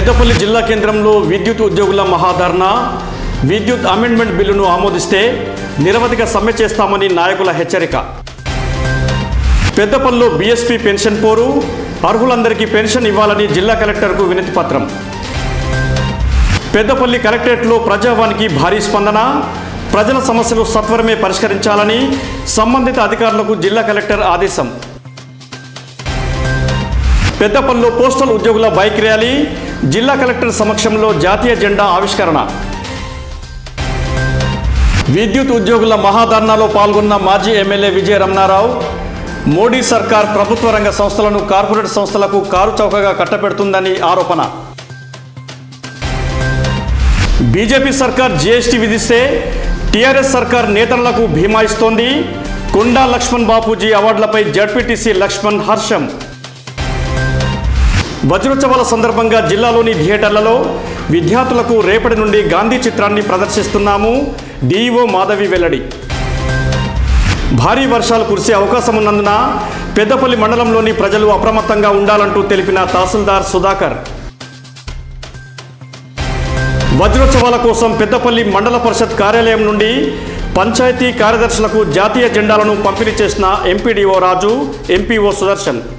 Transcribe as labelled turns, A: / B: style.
A: పెద్దపల్లి జిల్లా కేంద్రంలో విద్యుత్ ఉద్యోగుల మహాధర్నా విద్యుత్ అమెండ్మెంట్ బిల్లును ఆమోదిస్తే నిరవధిక సమ్మె చేస్తామని నాయకుల హెచ్చరిక పెద్దపల్లిలో బీఎస్పీ పెన్షన్ పోరు అర్హులందరికీ పెన్షన్ ఇవ్వాలని జిల్లా కలెక్టర్కు వినతి పత్రం పెద్దపల్లి కలెక్టరేట్లో ప్రజావానికి భారీ స్పందన ప్రజల సమస్యలు సత్వరమే పరిష్కరించాలని సంబంధిత అధికారులకు జిల్లా కలెక్టర్ ఆదేశం పెద్దపల్లిలో పోస్టల్ ఉద్యోగుల బైక్ ర్యాలీ జిల్లా కలెక్టర్ సమక్షంలో జాతీయ జెండా ఆవిష్కరణ విద్యుత్ ఉద్యోగుల మహాధర్నాలో పాల్గొన్న మాజీ ఎమ్మెల్యే విజయ రమణారావు మోడీ సర్కార్ ప్రభుత్వ రంగ సంస్థలను కార్పొరేట్ సంస్థలకు కారు చౌకగా కట్టపెడుతుందని ఆరోపణ బీజేపీ సర్కార్ జీఎస్టీ విధిస్తే టీఆర్ఎస్ సర్కార్ నేతలకు భీమాయిస్తోంది కొండా లక్ష్మణ్ బాపూజీ అవార్డులపై జడ్పీటీసీ లక్ష్మణ్ హర్షం వజ్రోత్సవాల సందర్భంగా జిల్లాలోని థియేటర్లలో విద్యార్థులకు రేపటి నుండి గాంధీ చిత్రాన్ని ప్రదర్శిస్తున్నాము డిఈఓ మాధవి వెల్లడి భారీ వర్షాలు కురిసే అవకాశం ఉన్నందున పెద్దపల్లి మండలంలోని ప్రజలు అప్రమత్తంగా ఉండాలంటూ తెలిపిన తహసీల్దార్ సుధాకర్ వజ్రోత్సవాల కోసం పెద్దపల్లి మండల పరిషత్ కార్యాలయం నుండి పంచాయతీ కార్యదర్శులకు జాతీయ జెండాలను పంపిణీ చేసిన ఎంపీడీఓ రాజు ఎంపీఓ సుదర్శన్